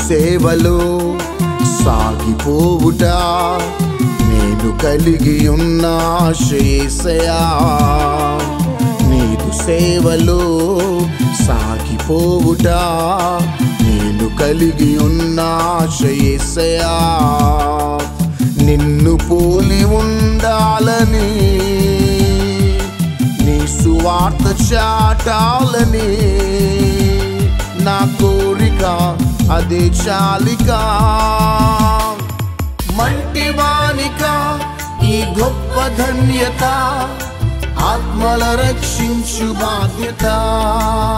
సేవలో సాగిపోవుట నేను కలిగి ఉన్న ఆశయేసయా నీదు సేవలో సాగిపోవుట నేను కలిగి ఉన్న ఆశయేసయా నిన్ను పోలి ఉండాలని నీ సువార్త చాటాలని నా కోరిక అదే చాలిక మంటి వానిక ఈ గొప్ప ధన్యత ఆత్మల రక్షించు బాధ్యత